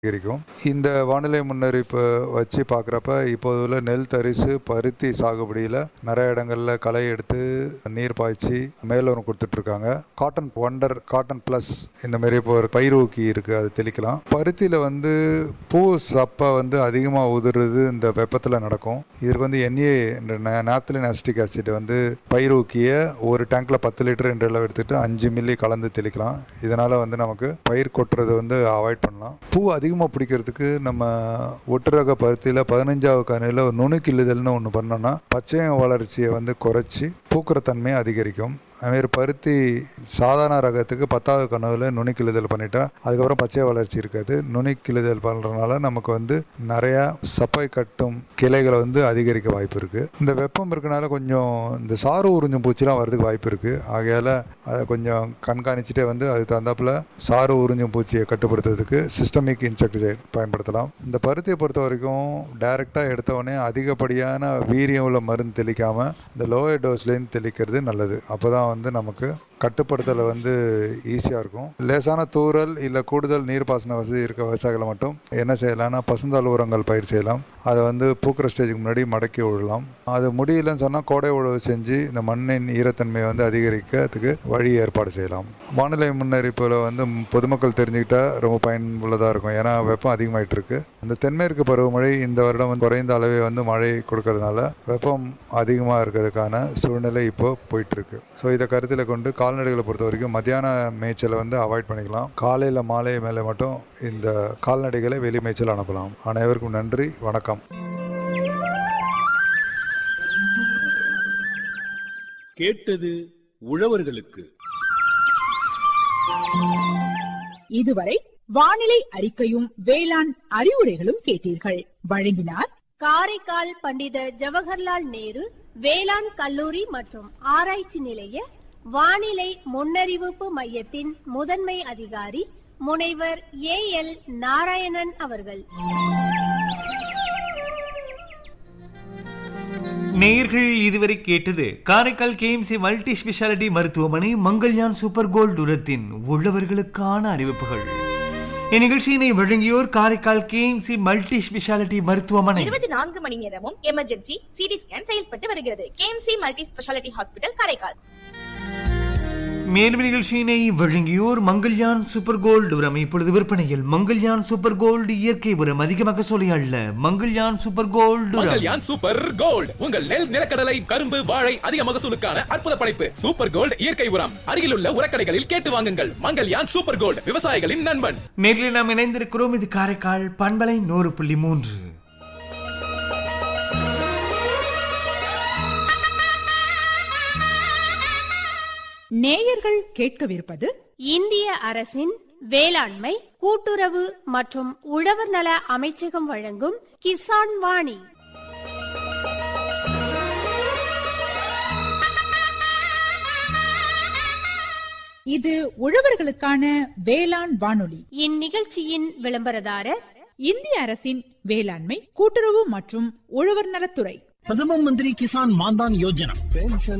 அதிகரிக்கும் இந்த வானிலை முன்னறிப்பு வச்சு பார்க்குறப்ப இப்போது உள்ள நெல் தரிசு பருத்தி சாகுபடியில் நிறைய இடங்களில் களை எடுத்து நீர் பாய்ச்சி மேலோரம் கொடுத்துட்ருக்காங்க காட்டன் ஒண்டர் காட்டன் ப்ளஸ் இந்த மாதிரி இப்போ ஒரு பயிர் ஊக்கி இருக்குது அது தெளிக்கலாம் பருத்தியில் வந்து பூ சப்பை வந்து அதிகமாக உதிருது இந்த வெப்பத்தில் நடக்கும் இதற்கு வந்து என்ஏ நாப்தலின் அசிட்டிக் ஆசிட் வந்து பயிர் ஊக்கிய ஒரு டேங்க்கில் பத்து லிட்டர் என்ற அளவு எடுத்துகிட்டு அஞ்சு மில்லி கலந்து தெளிக்கலாம் இதனால் வந்து நமக்கு பயிர் கொட்டுறதை வந்து அவாய்ட் பண்ணலாம் பூ அதிகமாக பிடிக்கிறதுக்கு நம்ம ஒட்டு ரக பருத்தியில் பதினஞ்சாவது கனியில் ஒரு நுணுக்கிள்ளுதல்னு ஒன்று பண்ணோன்னா பச்சையம் வளர்ச்சியை வந்து குறைச்சி பூக்கிற தன்மையை அதிகரிக்கும் அதுமாரி பருத்தி சாதாரண ரகத்துக்கு பத்தாவது கனவில் நுனிக்கிழுதல் பண்ணிட்டா அதுக்கப்புறம் பச்சை வளர்ச்சி இருக்காது நுனிக்கிழுதல் பண்ணுறதுனால நமக்கு வந்து நிறையா சப்பை கட்டும் கிளைகளை வந்து அதிகரிக்க வாய்ப்பு இருக்குது இந்த வெப்பம் இருக்கனால கொஞ்சம் இந்த சாறு உறிஞ்சும் பூச்சிலாம் வரதுக்கு வாய்ப்பு இருக்குது ஆகையால் அதை கொஞ்சம் கண்காணிச்சுட்டே வந்து அதுக்கு தகுந்தாப்புல சாறு உறிஞ்சும் பூச்சியை கட்டுப்படுத்துறதுக்கு சிஸ்டமிக் இன்செக்டிசைட் பயன்படுத்தலாம் இந்த பருத்தியை பொறுத்த வரைக்கும் டைரெக்டாக எடுத்தவொடனே அதிகப்படியான வீரியம் உள்ள மருந்து தெளிக்காமல் இந்த லோயர் டோஸ்லேருந்து தெளிக்கிறது நல்லது அப்போ தான் வந்து நமக்கு கட்டுப்படுத்தல வந்து ஈஸியாக இருக்கும் லேசான தூறல் இல்லை கூடுதல் நீர்ப்பாசன வசதி இருக்க விவசாயிகளை மட்டும் என்ன செய்யலாம்னா பசுந்தாள் உரங்கள் பயிர் செய்யலாம் அதை வந்து பூக்கிற ஸ்டேஜுக்கு முன்னாடி மடக்கி விடலாம் அது முடியலன்னு சொன்னால் கோடை உழவு செஞ்சு இந்த மண்ணின் ஈரத்தன்மையை வந்து அதிகரிக்கிறதுக்கு வழி ஏற்பாடு செய்யலாம் வானிலை முன்னறிப்பில் வந்து பொதுமக்கள் தெரிஞ்சுக்கிட்டா ரொம்ப பயனுள்ளதாக இருக்கும் ஏன்னா வெப்பம் அதிகமாயிட்டு இருக்கு இந்த தென்மேற்கு பருவமழை இந்த வருடம் வந்து குறைந்த அளவே வந்து மழை கொடுக்கறதுனால வெப்பம் அதிகமாக இருக்கிறதுக்கான சூழ்நிலை இப்போ போயிட்டு இருக்கு ஸோ இதை கருத்தில் கொண்டு கால்நடைகளை பொறுத்த வரைக்கும் மத்தியான மேய்ச்சலை வந்து அவாய்ட் பண்ணிக்கலாம் காலையில் மாலை மேலே மட்டும் இந்த கால்நடைகளை வெளி மேய்ச்சல் அனுப்பலாம் அனைவருக்கும் நன்றி வணக்கம் கேட்டது உழவர்களுக்கு இதுவரை வானிலை அறிக்கையும் வேளாண் அறிவுரைகளும் கேட்டீர்கள் வழங்கினார் காரைக்கால் பண்டித ஜவஹர்லால் நேரு வேளாண் கல்லூரி மற்றும் ஆராய்ச்சி நிலைய வானிலை முன்னறிவிப்பு மையத்தின் முதன்மை அதிகாரி முனைவர் ஏ எல் நாராயணன் அவர்கள் நேயர்கள் இதுவரை கேட்டது காரைக்கால் கேஎம்சி மல்டி ஸ்பெஷாலிட்டி மருத்துவமனை மங்கள்யான் சூப்பர் கோல்டு உரத்தின் உள்ளவர்களுக்கான அறிவிப்புகள் இந்நிகழ்ச்சியினை வழங்கியோர் காரைக்கால் கேஎம்சி மல்டி ஸ்பெஷாலிட்டி மருத்துவமனை இருபத்தி நான்கு மணி நேரமும் எமர்ஜென்சி சிடி ஸ்கேன் செயல்பட்டு வருகிறது KMC multi speciality hospital Karaikal மேலும் நிகழ்ச்சியினை வழங்கியோர் மங்கள்யான் சூப்பர் கோல்டு உரம் இப்பொழுது விற்பனையில் மங்கள்யான் சூப்பர் கோல்டு இயற்கை உரம் அதிகமாக சொல்லி அல்ல மங்கள்யான் சூப்பர் கோல்டு உரம் மங்கல்யான் சூப்பர் கோல்ட் உங்கள் நெல் நிலக்கடலை கரும்பு வாழை அதிக மகசூலுக்கான அற்புத படைப்பு சூப்பர் கோல்ட் இயற்கை உரம் அருகிலுள்ள உரக்கடைகளில் கேட்டு வாங்குங்கள் மங்கல்யான் சூப்பர் கோல்ட் விவசாயிகளின் நண்பன் நேரில் நாம் இணைந்திருக்கிறோம் இது காரைக்கால் பண்பலை நூறு புள்ளி மூன்று நேயர்கள் கேட்கவிருப்பது இந்திய அரசின் வேளாண்மை கூட்டுறவு மற்றும் உழவர் நல அமைச்சகம் வழங்கும் கிசான் வாணி இது உழவர்களுக்கான வேளாண் வானொலி இந்நிகழ்ச்சியின் விளம்பரதாரர் இந்திய அரசின் வேளாண்மை கூட்டுறவு மற்றும் உழவர் நலத்துறை பிரதம மந்திரி கிசான் மான்தான் யோஜனா पेंशन